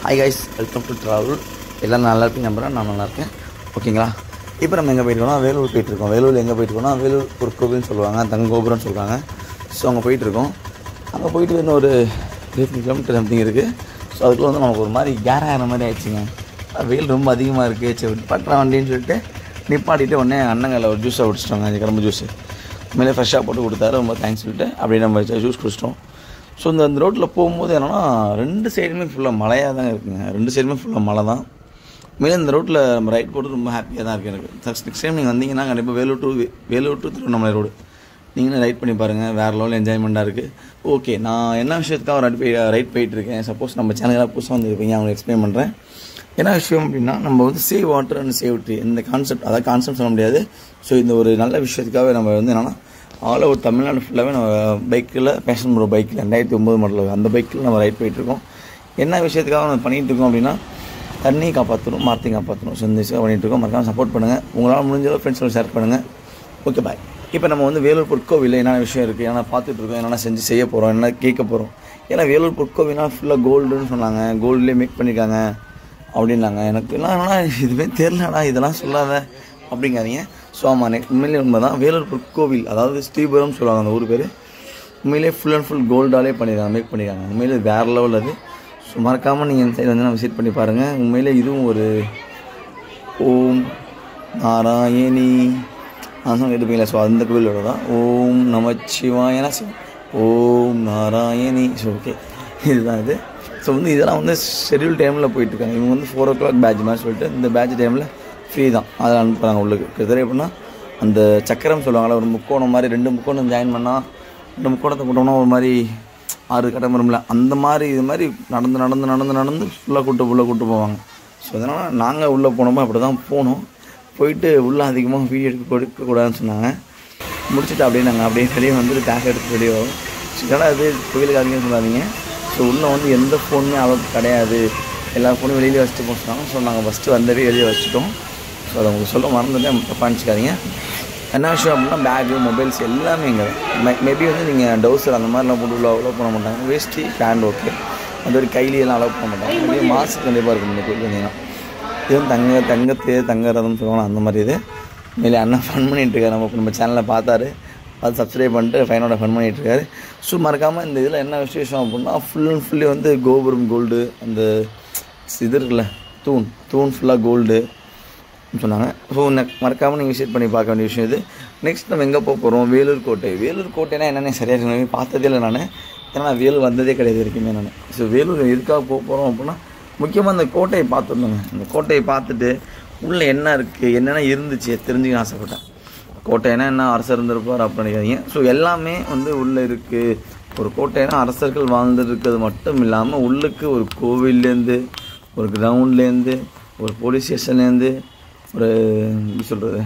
Hi guys welcome to travel எல்லாம் நல்லா இருப்பீங்க நம்புறேன் நான் நல்லா இருக்கேன் ஓகேங்களா இப்போ நம்ம எங்கே போயிட்டுருக்கோம் வேலூர் போயிட்டுருக்கோம் வேலூர் எங்கே போயிட்டுருக்கோம்னா வேலூர் ஒரு கோவில்னு சொல்லுவாங்க தங்க கோபுரம்னு சொல்கிறாங்க ஸோ அங்கே போயிட்டுருக்கோம் அங்கே போயிட்டு இன்னும் ஒரு இருபத்தஞ்சு கிலோமீட்டர் சம்திங் இருக்குது ஸோ அதுக்குள்ள வந்து நமக்கு ஒரு மாதிரி கேர் ஆகிற மாதிரி ஆயிடுச்சுங்க அஹ் வெயில் ரொம்ப அதிகமாக இருக்குது சரி நிப்பாட்டுற வண்டின்னு சொல்லிட்டு நிப்பாட்டிட்டு உடனே அண்ணங்களில் ஒரு ஜூஸை குடிச்சிட்டோங்க அந்த கரும்பு ஜூஸு உண்மையிலே ஃப்ரெஷ்ஷாக போட்டு கொடுத்தாரு ரொம்ப தேங்க்ஸ் சொல்லிட்டு அப்படியே நம்ம ஜூஸ் குடிச்சிட்டோம் ஸோ இந்த அந்த ரோட்டில் போகும்போது என்னென்னா ரெண்டு சைடுமே ஃபுல்லாக மழையாக தான் இருக்குங்க ரெண்டு சைடுமே ஃபுல்லாக மழை தான் மேலே இந்த ரோட்டில் நம்ம ரைட் போட்டு ரொம்ப ஹாப்பியாக தான் இருக்குது எனக்கு நெக்ஸ்ட் டைம் நீங்கள் வந்தீங்கன்னா கண்டிப்பாக Vellore to Vellore to Tiruvannamalai road நீங்களும் ரைட் பண்ணி பாருங்கள் வேறு லெவலில் என்ஜாய்மெண்ட்டாக இருக்குது ஓகே நான் என்ன விஷயத்துக்காக ரைட் போய் ரைட் போயிட்டு இருக்கேன் சப்போஸ் நம்ம சேனலாக புதுசாக வந்துருப்பீங்க அவங்க எக்ஸ்பிளைன் பண்ணுறேன் என்ன விஷயம் அப்படின்னா நம்ம வந்து save water and save tree இந்த கான்செப்ட் அதாவது கான்செப்ட் சொல்ல முடியாது ஸோ இந்த ஒரு நல்ல விஷயத்துக்காக நம்ம வந்து என்னென்னா ஆல் ஓவர் தமிழ்நாடு ஃபுல்லாகவே நம்ம பைக்கில் பேஷன் ப்ரோ பைக்கில் ரெண்டாயிரத்தி ஒம்பது மாடல் அந்த பைக்கில் நம்ம ரைட் போயிட்டுருக்கோம் என்ன விஷயத்துக்காக நம்ம பண்ணிகிட்டு இருக்கோம் அப்படின்னா தண்ணியை காப்பாற்றணும் மரத்தையும் காப்பாற்றணும் ஸோ இந்த விஷயம் பண்ணிகிட்டு இருக்கோம் மறக்காம சப்போர்ட் பண்ணுங்கள் உங்களால் முடிஞ்ச அளவு ஃப்ரெண்ட்ஸோட ஷேர் பண்ணுங்கள் ஓகே பாய் இப்போ நம்ம வந்து வேலூர் பொற்கோவில் என்னென்ன விஷயம் இருக்குது என்னென்ன பார்த்துட்டு இருக்கோம் என்னென்ன செஞ்சு செய்ய போகிறோம் என்ன கேட்க போகிறோம் ஏன்னா வேலூர் பொற்கோவில்னா ஃபுல்லாக கோல்டுன்னு சொன்னாங்க கோல்ட்லேயே மேக் பண்ணியிருக்காங்க அப்படின்னாங்க எனக்கு எல்லாம் என்னன்னா இதுவே தெரிலடா இதெல்லாம் சொல்லாத அப்படிங்காதீங்க ஸோ ஆமாம் நெக்ஸ்ட் உண்மையிலே உண்மை தான் வேலூர் பொற்கோவில் அதாவது ஸ்ரீபுரம் சொல்லுவாங்க அந்த ஊர் பேர் உண்மையிலே ஃபுல் அண்ட் ஃபுல் கோல்டாலே பண்ணியிருக்காங்க மேக் பண்ணியிருக்காங்க உண்மையிலே வேறு லெவல் அது ஸோ மறக்காமல் நீங்கள் இந்த சைடு வந்து நான் விசிட் பண்ணி பாருங்கள் உண்மையிலே இதுவும் ஒரு ஓம் நாராயணி நான் எடுப்பீங்களா ஸோ அந்த கோவிலோட தான் ஓம் நமச்சிவாயன ஓம் நாராயணி ஸோ ஓகே இதுதான் இது ஸோ வந்து இதெல்லாம் வந்து ஷெட்யூல் டைமில் போயிட்டுருக்காங்க இவங்க வந்து ஃபோர் ஓ கிளாக் பேட்ச் மாதிரி சொல்லிட்டு இந்த பேட்ச் டைமில் ஃப்ரீ தான் அதில் அனுப்புகிறாங்க உள்ளுக்கு கிட்டத்தட்ட எப்படின்னா அந்த சக்கரம் சொல்லுவாங்கள்ல ஒரு முக்கோணம் மாதிரி ரெண்டு முக்கோணம் ஜாயின் பண்ணால் ரெண்டு முக்கோணத்தை போட்டோம்னா ஒரு மாதிரி ஆறு கட்டம் வரும்ல அந்த மாதிரி இது மாதிரி நடந்து நடந்து நடந்து நடந்து ஃபுல்லாக கூட்டு உள்ளே கூட்டு போவாங்க ஸோ அதனால் நாங்கள் உள்ளே போனோமோ அப்படி தான் போனோம் போயிட்டு உள்ளே அதிகமாக வீடியோ எடுக்க கொடுக்கக்கூடாதுன்னு சொன்னாங்க முடிச்சுட்டு அப்படியே நாங்கள் அப்படியே வெளியே வந்துட்டு பேக் எடுத்து வெளியே வரோம் ஸோ இதெல்லாம் அது கோவிலுக்காரங்கன்னு சொல்லாதீங்க ஸோ உள்ளே வந்து எந்த ஃபோனுமே அளவுக்கு கிடையாது எல்லா ஃபோனும் வெளியிலே வச்சுட்டு போக சொன்னாங்க ஸோ நாங்கள் ஃபஸ்ட்டு வந்தவே வெளியே வச்சுட்டோம் ஸோ அதை உங்களுக்கு சொல்ல மறந்துட்டேன் தப்பாக நினச்சிக்காதீங்க என்ன விஷயம் அப்படின்னா பேகு மொபைல்ஸ் எல்லாமே இங்கே மேபி வந்து நீங்கள் டவுசர் அந்த மாதிரிலாம் போட்டு உள்ள அலோவ் பண்ண மாட்டாங்க வேஷ்டி பேண்ட் ஓகே அந்த ஒரு கைலியெல்லாம் அலோவ் பண்ண மாட்டாங்க மேபி மாஸ்க் கண்டிப்பாக இருக்கும் இந்த கோயில் வந்தீங்கன்னா இது வந்து தங்க தங்கத்தே தங்க ரதம்னு சொல்லுவாங்க அந்த மாதிரி இது மேலே அண்ணன் ஃபன் பண்ணிகிட்டு இருக்காரு நம்ம நம்ம சேனலில் பார்த்தாரு பார்த்து சப்ஸ்கிரைப் பண்ணிட்டு ஃபைனோட ஃபன் பண்ணிகிட்டு இருக்காரு ஸோ மறக்காமல் இந்த இதில் என்ன விசேஷம் அப்படின்னா ஃபுல் அண்ட் ஃபுல்லி வந்து கோபுரம் கோல்டு அந்த இது இருக்குல்ல தூண் தூண் ஃபுல்லாக கோல்டு சொன்னாங்க ஸோ மறக்காமல் நீங்கள் விசிட் பண்ணி பார்க்க வேண்டிய விஷயம் இது நெக்ஸ்ட் நம்ம எங்கே போக போகிறோம் வேலூர் கோட்டை வேலூர் கோட்டைனா என்னென்ன சரியாக இருக்கு பார்த்ததே இல்லை நான் ஏன்னா நான் வேலூர் வந்ததே கிடையாது வரைக்குமே நான் ஸோ வேலூர் எதுக்காக போக போகிறோம் அப்படின்னா முக்கியமாக அந்த கோட்டையை பார்த்துருந்தோங்க அந்த கோட்டையை பார்த்துட்டு உள்ளே என்ன இருக்குது என்னென்ன இருந்துச்சு தெரிஞ்சுக்க ஆசைப்பட்டேன் கோட்டைனா என்ன அரசர் இருந்திருப்பார் அப்படின்னு நினைக்காதீங்க ஸோ எல்லாமே வந்து உள்ளே இருக்குது ஒரு கோட்டைனா அரசர்கள் வாழ்ந்துருக்கிறது மட்டும் இல்லாமல் உள்ளுக்கு ஒரு கோவில்லேருந்து ஒரு கிரவுண்ட்லேருந்து ஒரு போலீஸ் ஸ்டேஷன்லேருந்து ஒரு எப்படி சொல்கிறது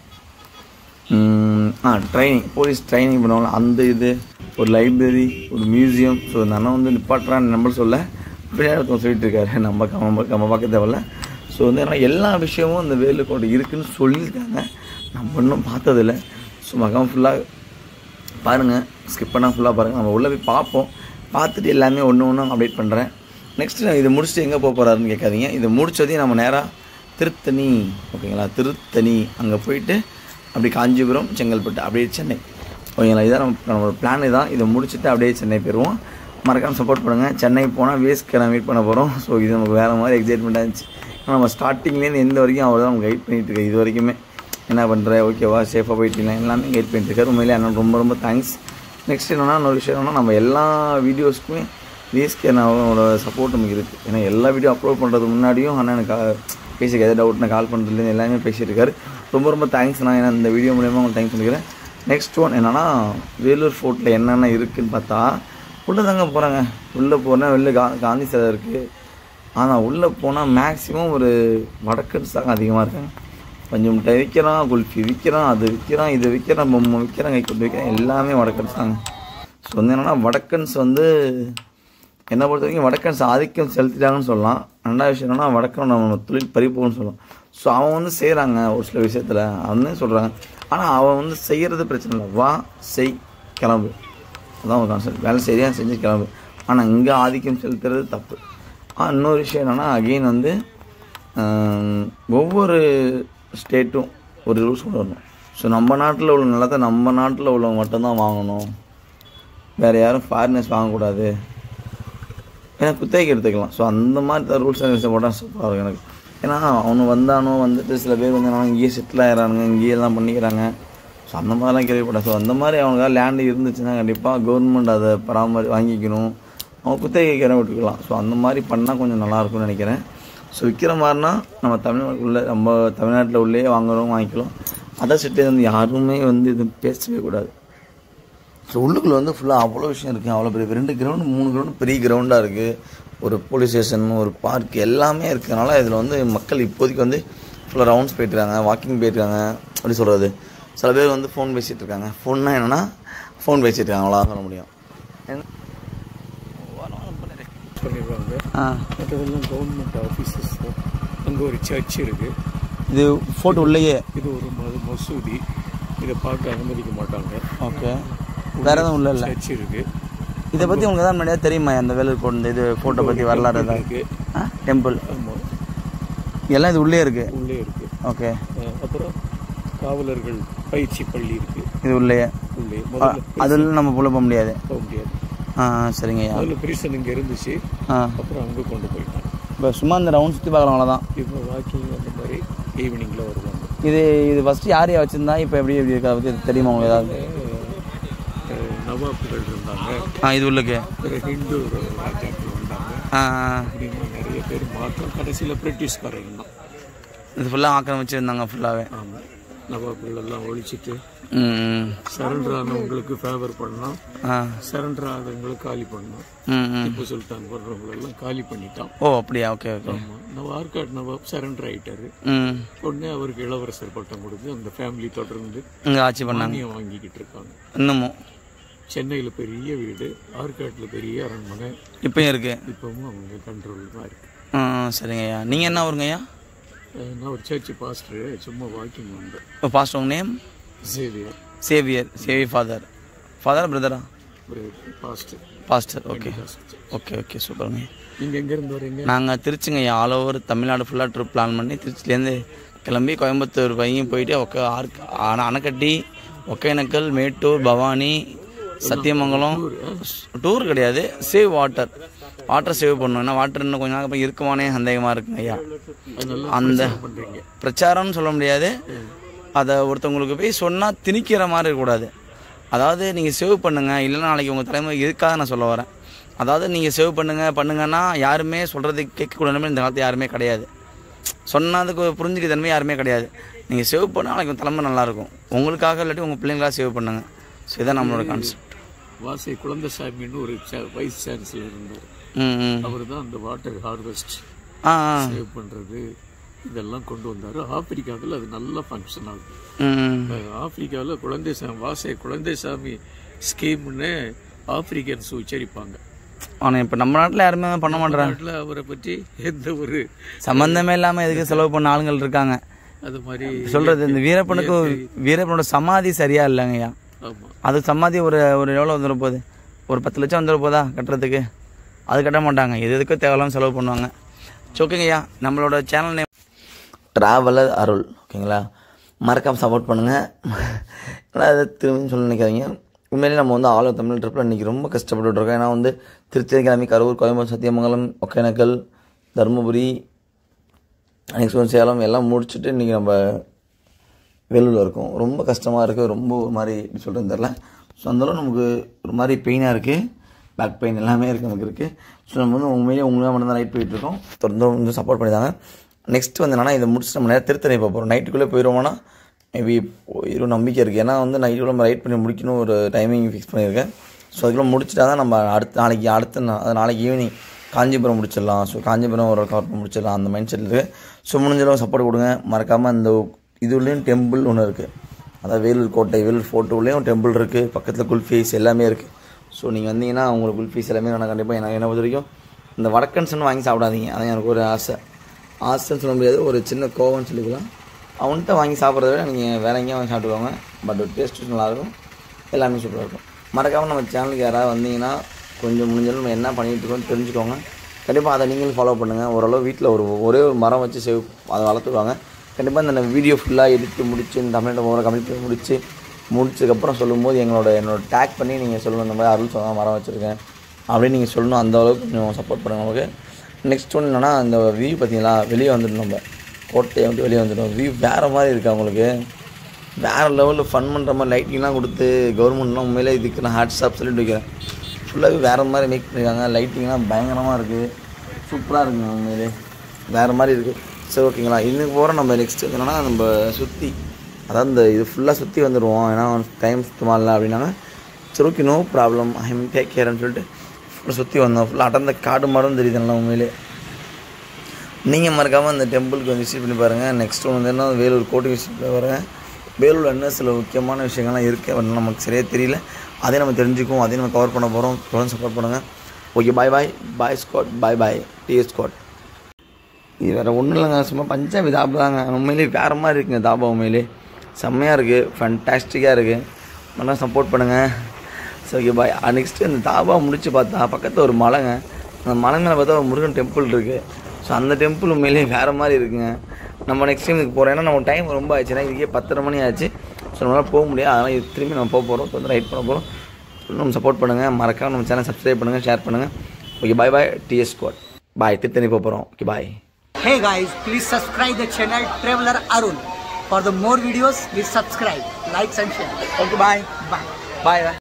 ஆ ட்ரைனிங் போலீஸ் ட்ரைனிங் பண்ணுவாங்க அந்த இது ஒரு லைப்ரரி ஒரு மியூசியம் ஸோ இந்த அண்ணன் வந்து நிப்பாட்டுறான்னு நம்பர் சொல்ல பின்னாடி ஒருத்தவங்க சொல்லிட்டு இருக்காரு நம்ம நம்ம நம்ம பார்க்க தேவையில்ல ஸோ வந்து ஏன்னா எல்லா விஷயமும் இந்த வேலுக்கோட்டை இருக்குன்னு சொல்லியிருக்காங்க நம்ம இன்னும் பார்த்ததில்ல ஸோ மகம் ஃபுல்லாக பாருங்கள் ஸ்கிப் பண்ணால் ஃபுல்லாக பாருங்கள் நம்ம உள்ளே போய் பார்ப்போம் பார்த்துட்டு எல்லாமே ஒன்று ஒன்றும் அப்டேட் பண்ணுறேன் நெக்ஸ்ட்டு நான் இதை முடிச்சுட்டு எங்கே போக போகிறாருன்னு கேட்காதீங்க இதை முடிச்சதையும் நம்ம நேராக திருத்தணி ஓகேங்களா திருத்தணி அங்கே போயிட்டு அப்படி காஞ்சிபுரம் செங்கல்பட்டு அப்படியே சென்னை ஓகேங்களா இதான் நம்ம நம்மளோட பிளான் இதான் இதை முடிச்சுட்டு அப்படியே சென்னை போயிடுவோம் மறக்காமல் சப்போர்ட் பண்ணுங்கள் சென்னை போனால் வேஸ்க்கு நான் மீட் பண்ண போகிறோம் ஸோ இது நமக்கு வேறு மாதிரி எக்ஸைட்மெண்ட்டாக இருந்துச்சு ஏன்னா நம்ம ஸ்டார்டிங்லேருந்து எந்த வரைக்கும் அவர் தான் நம்ம கைட் பண்ணிகிட்டு இருக்கேன் இது வரைக்குமே என்ன பண்ணுற ஓகேவா சேஃபாக போயிட்டீங்களா எல்லாமே கைட் பண்ணிட்டு இருக்காரு உண்மையிலே அண்ணன் ரொம்ப ரொம்ப தேங்க்ஸ் நெக்ஸ்ட் என்னன்னா இன்னொரு விஷயம் என்னன்னா நம்ம எல்லா வீடியோஸ்க்குமே விஎஸ்கே அண்ணாவோட சப்போர்ட் நமக்கு இருக்குது ஏன்னா எல்லா வீடியோ அப்லோட் பண்ணுறது முன்னாடியும் அண்ணன் எனக்கு பேசிக்க எதாவது டவுட் நான் கால் பண்ணுறதுலேருந்து எல்லாமே பேசிட்டு இருக்காரு ரொம்ப ரொம்ப தேங்க்ஸ் நான் ஏன்னா இந்த வீடியோ மூலியமாக உங்களுக்கு தேங்க்ஸ் பண்ணிக்கிறேன் நெக்ஸ்ட் ஒன் என்னன்னா வேலூர் ஃபோர்ட்டில் என்னென்ன இருக்குதுன்னு பார்த்தா உள்ளே தாங்க போகிறாங்க உள்ளே போனால் வெளில கா காந்தி சிலை இருக்குது ஆனால் உள்ளே போனால் மேக்ஸிமம் ஒரு வடக்கன்ஸ் தாங்க அதிகமாக இருக்காங்க பஞ்சு மிட்டாய் விற்கிறான் குல்ஃபி விற்கிறான் அது விற்கிறான் இது விற்கிறான் பொம்மை விற்கிறான் கைக்கொண்டு விற்கிறான் எல்லாமே வடக்கன்ஸ் தாங்க ஸோ வந்து என்னென்னா வடக்கன்ஸ் வந்து என்னை பொறுத்த வரைக்கும் வடக்கன்ஸ் ஆதிக்கம் செலுத்திட்டாங்கன்னு சொல்லலாம் ரெண்டாவது விஷயம் என்னன்னா வடக்கன் நம்ம தொழில் பறிப்போம்னு சொல்லலாம் ஸோ அவன் வந்து செய்கிறாங்க ஒரு சில விஷயத்தில் அவனே சொல்கிறாங்க ஆனால் அவன் வந்து செய்கிறது பிரச்சனை இல்லை வா செய் கிளம்பு அதான் ஒரு கான்செப்ட் வேலை சரியாக செஞ்சு கிளம்பு ஆனால் இங்கே ஆதிக்கம் செலுத்துறது தப்பு ஆ இன்னொரு விஷயம் என்னென்னா அகெயின் வந்து ஆம், ஒவ்வொரு ஸ்டேட்டும் ஒரு ரூல்ஸ் கொண்டு வரணும் ஸோ நம்ம நாட்டில் உள்ள நிலத்தை நம்ம நாட்டில் உள்ளவங்க மட்டும்தான் வாங்கணும் வேறு யாரும் ஃபாரினர்ஸ் வாங்கக்கூடாது ஏன்னா குத்தகைக்கு எடுத்துக்கலாம் ஸோ அந்த மாதிரி தான் ரூல்ஸ் அண்ட் ரெகுலேஷன் போட்டால் சூப்பராக இருக்கும் எனக்கு ஏன்னா அவனு வந்தானோ வந்துட்டு சில பேர் வந்து என்னன்னா இங்கேயே செட்டில் ஆகிறானுங்க இங்கேயே எல்லாம் பண்ணிக்கிறாங்க ஸோ அந்த மாதிரிலாம் கேள்விப்பட்டேன் ஸோ அந்த மாதிரி அவனுக்காக லேண்டு இருந்துச்சுன்னா கண்டிப்பாக கவர்மெண்ட் அதை பராமரி வாங்கிக்கணும் அவன் குத்தகைக்கு இடம் விட்டுக்கலாம் ஸோ அந்த மாதிரி பண்ணால் கொஞ்சம் நல்லாயிருக்கும்னு நினைக்கிறேன் ஸோ விற்கிற மாதிரினா நம்ம தமிழ்நாட்டுக்குள்ளே நம்ம தமிழ்நாட்டில் உள்ளே வாங்குறோம் வாங்கிக்கலாம் அதர் சிட்டி வந்து யாருமே வந்து இது பேசவே கூடாது ஸோ உள்ளுக்குள்ளே வந்து ஃபுல்லாக அவ்வளோ விஷயம் இருக்குது அவ்வளோ பெரிய ரெண்டு கிரவுண்டு மூணு கிரவுண்டு பெரிய கிரவுண்டாக இருக்குது ஒரு போலீஸ் ஸ்டேஷன் ஒரு பார்க் எல்லாமே இருக்கிறதுனால இதில் வந்து மக்கள் இப்போதைக்கு வந்து ஃபுல்லாக ரவுண்ட்ஸ் போயிட்டுருக்காங்க வாக்கிங் போயிட்டுருக்காங்க அப்படி சொல்கிறது சில பேர் வந்து ஃபோன் பேசிகிட்டு இருக்காங்க ஃபோன்னா என்னென்னா ஃபோன் பேசிகிட்டு இருக்காங்க அவ்வளோதான் சொல்ல முடியும் பண்ணிடுவாங்க ஆ மற்றதெல்லாம் கவர்மெண்ட் ஆஃபீஸஸ் அங்கே ஒரு சர்ச் இருக்குது இது ஃபோட்டோ உள்ளேயே இது ஒரு மது மசூதி இதை பார்க்க அனுமதிக்க மாட்டாங்க ஓகே வேறு எதுவும் உள்ள இல்லை சர்ச் இருக்குது இதை பற்றி உங்களுக்கு தான் முன்னாடியே தெரியுமா அந்த வேலூர் கோட் இந்த இது ஃபோட்டோ பற்றி வரலாறு ஏதாவது இருக்கு ஆ டெம்பிள் ஆமாம் எல்லாம் இது உள்ளே இருக்குது உள்ளே இருக்குது ஓகே அப்புறம் காவலர்கள் பயிற்சி பள்ளி இருக்குது இது உள்ளேயே உள்ளே ஆ, முதல்ல அதுல நம்ம புள்ள போக முடியாது போக முடியாது ஆ ஆ, சரிங்க ஐயா முதல்ல பிரிசன் இங்கே இருந்துச்சு ஆ அப்புறம் அங்கே கொண்டு போயிட்டாங்க இப்போ சும்மா இந்த ரவுண்ட் சுற்றி பார்க்கலாம் அவ்வளோதான் இப்போ வாக்கிங் அந்த மாதிரி ஈவினிங்கில் வருவாங்க இது இது ஃபஸ்ட்டு யார் யார் வச்சுருந்தா இப்போ எப்படி எப்படி இருக்கா பற்றி தெரியுமா உங்களுக்கு ஏதாவது அஹ், நவாப்புகள் இருந்தாங்க ஆ இது உள்ளுக்கு அப்புறம் ஹிந்து ராஜாக்கள் வந்தாங்க ஆ ஆ. அப்படின்னு நிறைய பேர் மாற்றம் கடைசியில் பிரிட்டிஷ்காரங்க தான் இது ஃபுல்லாக ஆக்கிரமிச்சிருந்தாங்க ஃபுல்லாகவே ஆமாம் நவாப்புகள் எல்லாம் ஒழிச்சிட்டு ம் ம். சரண்டர் ஆனவங்களுக்கு ஃபேவர் பண்ணோம் ஆ சரண்டர் ஆனவங்களுக்கு காலி பண்ணோம் ம் ம் திப்பு சுல்தான் போடுறவங்களெல்லாம் காலி பண்ணிட்டான் ஓ அப்படியா ஓகே ஓகே ஆமாம் நம்ம ஆர்காட் நவாப் சரண்டர் ஆயிட்டாரு ம் உடனே அவருக்கு இளவரசர் பட்டம் கொடுத்து அந்த ஃபேமிலி தொடர்ந்து இங்கே ஆட்சி பண்ணாங்க மானியம் வாங்கிக்கிட்டு இருக்காங்க இன்னமும் சென்னையில் பெரிய வீடு ஆர்காட்டில் பெரிய அரண்மனை இப்பயும் இருக்கு இப்பவும் அவங்க கண்ட்ரோல் தான் இருக்கு ஆ ஆ, சரிங்க ஐயா நீங்கள் என்ன ஊருங்க ஐயா அஹ் நான் ஒரு சர்ச் பாஸ்டர் சும்மா வாக்கிங் வந்தேன் இப்போ பாஸ்ட் உங்கள் நேம் சேவியர் சேவியர் சேவி ஃபாதர் ஃபாதர் பிரதரா ஒரு pastor pastor okay okay okay சூப்பருங்க நீங்கள் எங்கேருந்து வரீங்க நாங்கள் திருச்சிங்க ஆல் ஓவர் தமிழ்நாடு ஃபுல்லாக ட்ரிப் பிளான் பண்ணி திருச்சிலேருந்து கிளம்பி கோயம்புத்தூர் பையன் போயிட்டு ஒக்க ஆர்க் அணை அணைக்கட்டி ஒகேனக்கல் மேட்டூர் பவானி சத்தியமங்கலம் டூர் கிடையாது சேவ் வாட்டர் வாட்டர் சேவ் பண்ணணும் ஏன்னா வாட்டர் இன்னும் கொஞ்ச நாள் அப்புறம் இருக்குமானே சந்தேகமாக இருக்குங்க ஐயா அதனால அந்த பண்ணுறீங்க பிரச்சாரம்னு சொல்ல முடியாது அதை ஒருத்தவங்களுக்கு போய் சொன்னால் திணிக்கிற மாதிரி இருக்கக்கூடாது அதாவது நீங்கள் சேவ் பண்ணுங்கள் இல்லைன்னா நாளைக்கு உங்கள் தலைமுறை இருக்காது நான் சொல்ல வரேன் அதாவது நீங்கள் சேவ் பண்ணுங்க பண்ணுங்கன்னா யாருமே சொல்கிறது கேட்கக்கூடாது இந்த காலத்து யாருமே கிடையாது சொன்னதுக்கு புரிஞ்சுக்க தன்மை யாருமே கிடையாது நீங்கள் சேவ் பண்ணால் நாளைக்கு உங்கள் தலைமை நல்லாயிருக்கும் உங்களுக்காக இல்லாட்டி உங்கள் பிள்ளைங்களா சேவ் பண்ணுங்க ஸோ இதான் நம்மளோட கான்செப்ட் வாசை குழந்தைசாமின்னு ஒரு வைஸ் சான்சலர் இருந்தார் ம் ம் அவர் தான் அந்த வாட்டர் ஹார்வெஸ்ட் ஆ ஆ சேவ் பண்ணுறது இதெல்லாம் கொண்டு வந்தார் ஆப்பிரிக்காவில் அது நல்ல ஃபங்க்ஷன் ஆகுது ம் ஆப்பிரிக்காவில் குழந்தைசாமி வாசை குழந்தைசாமி ஸ்கீம்னு ஆப்பிரிக்கன்ஸ் உச்சரிப்பாங்க ஆனால் இப்போ நம்ம நாட்டில் யாருமே பண்ண மாட்டேறாங்க நாட்டில் அவரை பற்றி எந்த ஒரு சம்மந்தமே இல்லாமல் எதுக்கு செலவு பண்ண ஆளுங்கள் இருக்காங்க அது மாதிரி சொல்றது இந்த வீரப்பனுக்கு வீரப்பனோட சமாதி சரியா இல்லைங்கய்யா ஆமாம் அது சமாதி ஒரு ஒரு எவ்வளோ வந்துட போகுது ஒரு பத்து லட்சம் வந்துட போதா கட்டுறதுக்கு அது கட்ட மாட்டாங்க எது எதுக்கோ தேவையில்லாம செலவு பண்ணுவாங்க சரி, ஓகேங்கய்யா நம்மளோட சேனல் நேம் ட்ராவலர் அருள் ஓகேங்களா மறக்காமல் சப்போர்ட் பண்ணுங்கள் ஆனால் அதை திரும்பி சொல்ல நினைக்காதீங்க உண்மையிலேயே நம்ம வந்து ஆல் தமிழ் ட்ரிப்பில் இன்றைக்கி ரொம்ப கஷ்டப்பட்டுட்டு இருக்கோம் ஏன்னா வந்து திருச்சி கிளம்பி கரூர் கோயம்புத்தூர் சத்தியமங்கலம் ஒகேனக்கல் தருமபுரி நெக்ஸ்ட் சேலம் எல்லாம் முடிச்சுட்டு இன்றைக்கி நம்ம வேலூரில் இருக்கும் ரொம்ப கஷ்டமாக இருக்குது ரொம்ப ஒரு மாதிரி எப்படி சொல்கிறேன்னு தெரில ஸோ அந்தளவு நமக்கு ஒரு மாதிரி பெயினாக இருக்குது பேக் பெயின் எல்லாமே இருக்குது நமக்கு இருக்குது ஸோ நம்ம வந்து உண்மையிலேயே உங்களாக மட்டும் தான் ரைட் போயிட்டுருக்கோம் தொடர்ந்து வந்து சப்போர்ட் பண்ணிதாங்க நெக்ஸ்ட் வந்து என்னன்னா இதை முடிச்சுட்டு நம்ம நேரம் திருத்தணி போக போகிறோம் நைட்டுக்குள்ளே போயிடுவோம்னா மேபி போயிடும் நம்பிக்கை இருக்குது ஏன்னா வந்து நைட்டுக்குள்ளே நம்ம ரைட் பண்ணி முடிக்கணும் ஒரு டைமிங் ஃபிக்ஸ் பண்ணியிருக்கேன் ஸோ அதுக்குள்ளே முடிச்சிட்டா தான் நம்ம அடுத்த நாளைக்கு அடுத்த நா- அது நாளைக்கு ஈவினிங் காஞ்சிபுரம் முடிச்சிடலாம் ஸோ காஞ்சிபுரம் ஒரு கவர் பண்ணி முடிச்சிடலாம் அந்த மைண்ட் செட்டில் இருக்குது ஸோ முடிஞ்சளவு சப்போர்ட் கொடுங்க மறக்காமல் இந்த இதுலேயும் டெம்பிள் ஒன்று இருக்குது அதாவது வேலூர் கோட்டை வேலூர் ஃபோர்ட்டோலேயும் டெம்பிள் இருக்குது பக்கத்தில் குல்ஃபீஸ் எல்லாமே இருக்குது ஸோ நீங்கள் வந்தீங்கன்னா உங்களுக்கு குல்ஃபீஸ் எல்லாமே நான் கண்டிப்பாக எனக்கு என்ன பொறுத்த வரைக்கும் இந்த வடக்கன்ஸ்னு வாங்கி சாப்பிடாதீங்க அதான் எனக்கு ஒரு ஆசை ஆசைன்னு சொல்ல முடியாது ஒரு சின்ன கோவம்னு சொல்லிக்கலாம் அவன்கிட்ட வாங்கி சாப்பிட்றத விட நீங்கள் வேற எங்கேயும் வாங்கி சாப்பிட்டுக்கோங்க பட் டேஸ்ட்டு நல்லாயிருக்கும் எல்லாமே சூப்பராக இருக்கும் மறக்காமல் நம்ம சேனலுக்கு யாராவது வந்தீங்கன்னா கொஞ்சம் முடிஞ்சாலும் நம்ம என்ன பண்ணிகிட்டு இருக்கோம்னு தெரிஞ்சுக்கோங்க கண்டிப்பாக அதை நீங்களும் ஃபாலோ பண்ணுங்கள் ஓரளவு வீட்டில் ஒரு ஒரே ஒரு மரம் வச்சு சேவ் அதை வளர்த்துடுவாங்க கண்டிப்பாக இந்த வீடியோ ஃபுல்லாக எடிட் முடிச்சு இந்த தமிழ்நாடு ஓர கம்ப்ளீட் பண்ணி முடிச்சு முடிச்சதுக்கப்புறம் சொல்லும்போது எங்களோட என்னோட டேக் பண்ணி நீங்கள் சொல்லணும் இந்த மாதிரி அருள் சொன்ன மரம் வச்சுருக்கேன் அப்படின்னு நீங்கள் சொல்லணும் அந்த அளவுக்கு கொஞ்சம் சப்போர்ட் பண்ணுங்க நமக்கு நெக்ஸ்ட் ஒன்று என்னென்னா இந்த வியூ பார்த்தீங்களா வெளியே வந்துடும் நம்ம கோட்டையை விட்டு வெளியே வந்துடும் வியூ வேறு மாதிரி இருக்குது அவங்களுக்கு வேறு லெவலில் ஃபன் பண்ணுற மாதிரி லைட்டிங்லாம் கொடுத்து கவர்மெண்ட்லாம் உண்மையிலே இதுக்கு நான் ஹாட் ஸ்டாப் சொல்லிட்டு வைக்கிறேன் ஃபுல்லாகவே வேறு மாதிரி மேக் பண்ணியிருக்காங்க லைட்டிங்லாம் பயங்கரமாக இருக்குது சூப்பராக இருக்குங்க உண்மையிலே வேறு மாதிரி இருக்குது சரி ஓகேங்களா இன்னுக்கு போகிற நம்ம நெக்ஸ்ட் என்னென்னா நம்ம சுற்றி அதாவது இந்த இது ஃபுல்லாக சுற்றி வந்துடுவோம் ஏன்னா டைம் சுத்தமா இல்லை அப்படின்னாங்க சரி okay no problem I am take கேர்னு சொல்லிட்டு ஃபுல்லாக சுற்றி வந்தோம் ஃபுல்லாக அடர்ந்த காடு மாடும் தெரியுது நல்லா உண்மையிலே நீங்கள் மறக்காமல் அந்த டெம்பிளுக்கு வந்து விசிட் பண்ணி பாருங்கள் நெக்ஸ்ட் ஒன்று வந்து என்ன வேலூர் கோட்டை விசிட் பண்ணி பாருங்கள் வேலூரில் என்ன சில முக்கியமான விஷயங்கள்லாம் இருக்குது அப்படின்னு நமக்கு சரியாக தெரியல அதையும் நம்ம தெரிஞ்சுக்குவோம் அதையும் நம்ம கவர் பண்ண போகிறோம் தொடர்ந்து சப்போர்ட் பண்ணுங்கள் okay bye bye bye squad bye bye TS squad இது வேறு ஒன்றும் இல்லைங்க சும்மா பஞ்சாபி தாபா தாங்க உண்மையிலே வேறு மாதிரி இருக்குங்க தாபா உண்மையிலே செம்மையாக இருக்குது ஃபண்டாஸ்டிக்காக இருக்குது நல்லா சப்போர்ட் பண்ணுங்கள் சரி ஓகே பாய் நெக்ஸ்ட்டு அந்த தாபா முடிச்சு பார்த்தா பக்கத்தில் ஒரு மலைங்க அந்த மலை மேலே பார்த்தா ஒரு முருகன் டெம்பிள் இருக்குது ஸோ அந்த டெம்பிள் உண்மையிலே வேறு மாதிரி இருக்குங்க நம்ம நெக்ஸ்ட் டைம் இதுக்கு போகிறோம் ஏன்னா நம்ம டைம் ரொம்ப ஆச்சுன்னா இதுக்கே பத்தரை மணி ஆச்சு ஸோ நம்மளால் போக முடியாது அதனால் இது திரும்பி நம்ம போக போகிறோம் வந்து ரைட் பண்ண போகிறோம் நம்ம சப்போர்ட் பண்ணுங்கள் மறக்காம நம்ம சேனல் சப்ஸ்கிரைப் பண்ணுங்கள் ஷேர் பண்ணுங்கள் okay bye bye TS squad bye Tiruttani போக போகிறோம் okay bye Hey guys, please subscribe the channel Traveler Arun. For the more videos, please subscribe, likes and share. Okay bye Bye. Bye bye